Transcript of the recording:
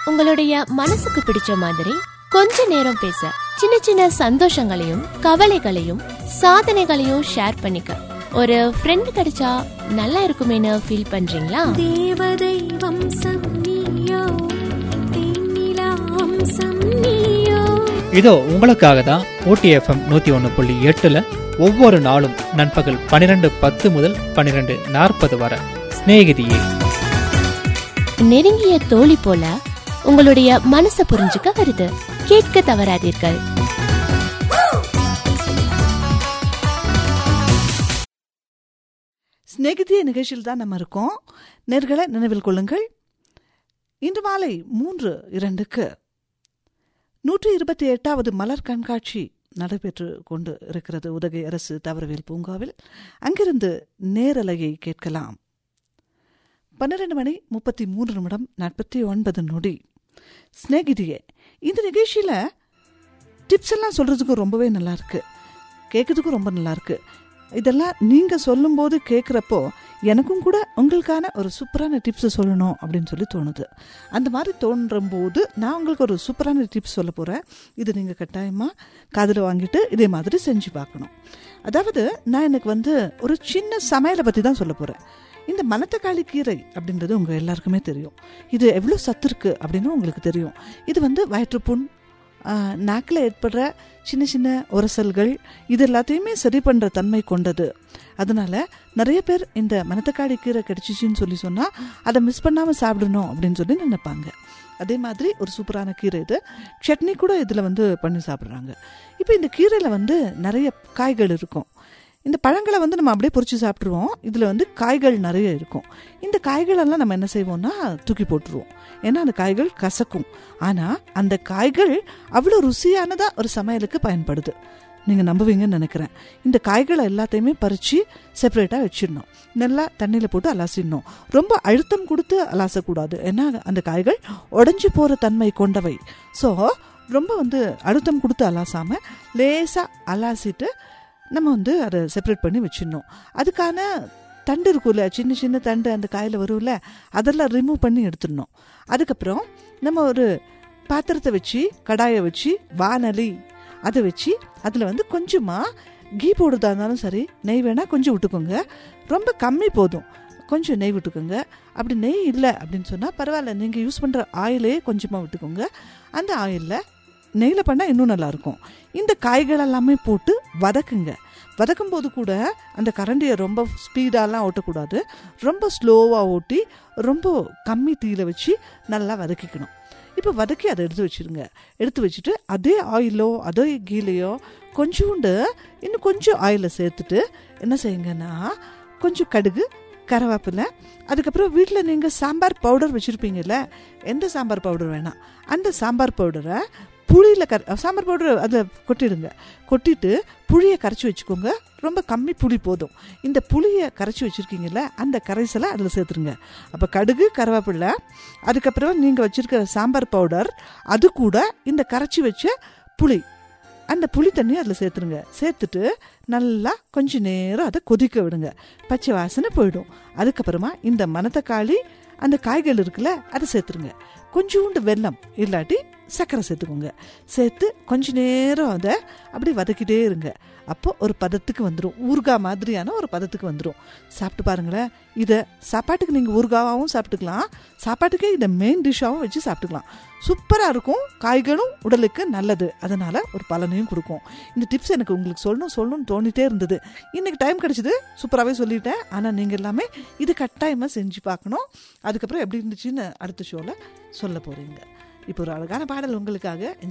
உங்களுடைய மனசுக்கு பிடிச்ச மாதிரி கொஞ்ச நேரம் பேச சின்ன சின்ன சந்தோஷங்களையும் கவலைகளையும் சாதனைகளையும் ஷேர் பண்ணிக்க ஒரு ஃப்ரெண்ட் கிடைச்சா நல்லா இருக்குமேனு ஃபீல் பண்றீங்களா தேவதை வம்சம் நீயோ தேனிலா வம்சம் நீயோ இதோ உங்களுக்காக தான் ஓடிஎஃப்எம் நூற்றி ஒன்று புள்ளி எட்டில் ஒவ்வொரு நாளும் நண்பகல் பன்னிரெண்டு பத்து முதல் பன்னிரெண்டு நாற்பது வரை சிநேகிதியே நெருங்கிய தோழி போல உங்களுடைய மனசை புரிஞ்சுக்க வருது கேட்க தவறாதீர்கள் ஸ்நேகிதிய நிகழ்ச்சியில் தான் நம்ம இருக்கோம் நேர்களை நினைவில் கொள்ளுங்கள் இன்று மாலை மூன்று இரண்டுக்கு நூற்றி இருபத்தி எட்டாவது மலர் கண்காட்சி நடைபெற்று கொண்டு இருக்கிறது உதகை அரசு தவறவியல் பூங்காவில் அங்கிருந்து நேரலையை கேட்கலாம் பன்னிரண்டு மணி முப்பத்தி மூன்று நிமிடம் நாற்பத்தி ஒன்பது நொடி ஸ்நேகிதியே இந்த நிகழ்ச்சியில டிப்ஸ் எல்லாம் சொல்றதுக்கு ரொம்பவே நல்லா இருக்கு கேட்கறதுக்கும் ரொம்ப நல்லா இருக்கு இதெல்லாம் நீங்க சொல்லும்போது கேட்குறப்போ எனக்கும் கூட உங்களுக்கான ஒரு சூப்பரான டிப்ஸ் சொல்லணும் அப்படின்னு சொல்லி தோணுது அந்த மாதிரி தோன்றும் போது நான் உங்களுக்கு ஒரு சூப்பரான டிப்ஸ் சொல்ல போறேன் இது நீங்க கட்டாயமா காதில் வாங்கிட்டு இதே மாதிரி செஞ்சு பார்க்கணும் அதாவது நான் எனக்கு வந்து ஒரு சின்ன சமையலை பத்தி தான் சொல்ல போறேன் இந்த மணத்தக்காளி கீரை அப்படின்றது உங்க எல்லாருக்குமே தெரியும் இது எவ்வளோ சத்து இருக்கு அப்படின்னு உங்களுக்கு தெரியும் இது வந்து வயிற்றுப்புண் நாக்கில் ஏற்படுற சின்ன சின்ன உரசல்கள் இது எல்லாத்தையுமே சரி பண்ணுற தன்மை கொண்டது அதனால நிறைய பேர் இந்த மணத்தக்காளி கீரை கிடைச்சிச்சின்னு சொல்லி சொன்னால் அதை மிஸ் பண்ணாமல் சாப்பிடணும் அப்படின்னு சொல்லி நினைப்பாங்க அதே மாதிரி ஒரு சூப்பரான கீரை இது சட்னி கூட இதில் வந்து பண்ணி சாப்பிட்றாங்க இப்போ இந்த கீரையில் வந்து நிறைய காய்கள் இருக்கும் இந்த பழங்களை வந்து நம்ம அப்படியே பொறிச்சு சாப்பிட்ருவோம் இதில் வந்து காய்கள் நிறைய இருக்கும் இந்த காய்களெல்லாம் நம்ம என்ன செய்வோம்னா தூக்கி போட்டுருவோம் ஏன்னா அந்த காய்கள் கசக்கும் ஆனால் அந்த காய்கள் அவ்வளோ ருசியானதாக ஒரு சமையலுக்கு பயன்படுது நீங்கள் நம்புவீங்கன்னு நினைக்கிறேன் இந்த காய்களை எல்லாத்தையுமே பறித்து செப்பரேட்டாக வச்சிடணும் நல்லா தண்ணியில் போட்டு அலாசிடணும் ரொம்ப அழுத்தம் கொடுத்து அலாசக்கூடாது ஏன்னா அந்த காய்கள் உடஞ்சி போகிற தன்மை கொண்டவை ஸோ ரொம்ப வந்து அழுத்தம் கொடுத்து அலாசாமல் லேசாக அலாசிட்டு நம்ம வந்து அதை செப்பரேட் பண்ணி வச்சிடணும் அதுக்கான தண்டு இருக்கும்ல சின்ன சின்ன தண்டு அந்த காயில் வரும்ல அதெல்லாம் ரிமூவ் பண்ணி எடுத்துடணும் அதுக்கப்புறம் நம்ம ஒரு பாத்திரத்தை வச்சு கடாயை வச்சு வானலி அதை வச்சு அதில் வந்து கொஞ்சமாக கீ போடுறதா இருந்தாலும் சரி நெய் வேணால் கொஞ்சம் விட்டுக்கோங்க ரொம்ப கம்மி போதும் கொஞ்சம் நெய் விட்டுக்கோங்க அப்படி நெய் இல்லை அப்படின்னு சொன்னால் பரவாயில்ல நீங்கள் யூஸ் பண்ணுற ஆயிலே கொஞ்சமாக விட்டுக்கோங்க அந்த ஆயிலில் நெய்யில் பண்ணால் இன்னும் நல்லாயிருக்கும் இந்த காய்கள் எல்லாமே போட்டு வதக்குங்க வதக்கும் போது கூட அந்த கரண்டியை ரொம்ப ஸ்பீடாலாம் ஓட்டக்கூடாது ரொம்ப ஸ்லோவாக ஓட்டி ரொம்ப கம்மி தீயில வச்சு நல்லா வதக்கிக்கணும் இப்போ வதக்கி அதை எடுத்து வச்சிருங்க எடுத்து வச்சுட்டு அதே ஆயிலோ அதே கீலையோ கொஞ்சோண்டு இன்னும் கொஞ்சம் ஆயிலை சேர்த்துட்டு என்ன செய்யுங்கன்னா கொஞ்சம் கடுகு கருவேப்பிலை அதுக்கப்புறம் வீட்டில் நீங்கள் சாம்பார் பவுடர் வச்சுருப்பீங்கல்ல எந்த சாம்பார் பவுடர் வேணாம் அந்த சாம்பார் பவுடரை புளியில் கர சாம்பார் பவுடர் அதில் கொட்டிடுங்க கொட்டிட்டு புளியை கரைச்சி வச்சுக்கோங்க ரொம்ப கம்மி புளி போதும் இந்த புளியை கரைச்சி வச்சுருக்கீங்கல்ல அந்த கரைசலை அதில் சேர்த்துருங்க அப்போ கடுகு கருவேப்பிலை அதுக்கப்புறம் நீங்கள் வச்சுருக்கிற சாம்பார் பவுடர் அது கூட இந்த கரைச்சி வச்ச புளி அந்த புளி தண்ணியை அதில் சேர்த்துருங்க சேர்த்துட்டு நல்லா கொஞ்ச நேரம் அதை கொதிக்க விடுங்க பச்சை வாசனை போயிடும் அதுக்கப்புறமா இந்த மணத்தக்காளி அந்த காய்கள் இருக்குல்ல அதை சேர்த்துருங்க கொஞ்சோண்டு வெல்லம் இல்லாட்டி சர்க்கரை சேர்த்துக்கோங்க சேர்த்து கொஞ்ச நேரம் அதை அப்படி வதக்கிட்டே இருங்க அப்போ ஒரு பதத்துக்கு வந்துடும் ஊறுகாய் மாதிரியான ஒரு பதத்துக்கு வந்துடும் சாப்பிட்டு பாருங்களேன் இதை சாப்பாட்டுக்கு நீங்கள் ஊறுகாவாகவும் சாப்பிட்டுக்கலாம் சாப்பாட்டுக்கே இதை மெயின் டிஷ்ஷாகவும் வச்சு சாப்பிட்டுக்கலாம் சூப்பராக இருக்கும் காய்களும் உடலுக்கு நல்லது அதனால் ஒரு பலனையும் கொடுக்கும் இந்த டிப்ஸ் எனக்கு உங்களுக்கு சொல்லணும் சொல்லணும்னு தோணிட்டே இருந்தது இன்னைக்கு டைம் கிடச்சிது சூப்பராகவே சொல்லிட்டேன் ஆனால் நீங்கள் எல்லாமே இது கட்டாயமாக செஞ்சு பார்க்கணும் அதுக்கப்புறம் எப்படி இருந்துச்சுன்னு அடுத்த ஷோவில் சொல்ல போகிறீங்க இப்போ ஒரு அழகான பாடல் உங்களுக்காக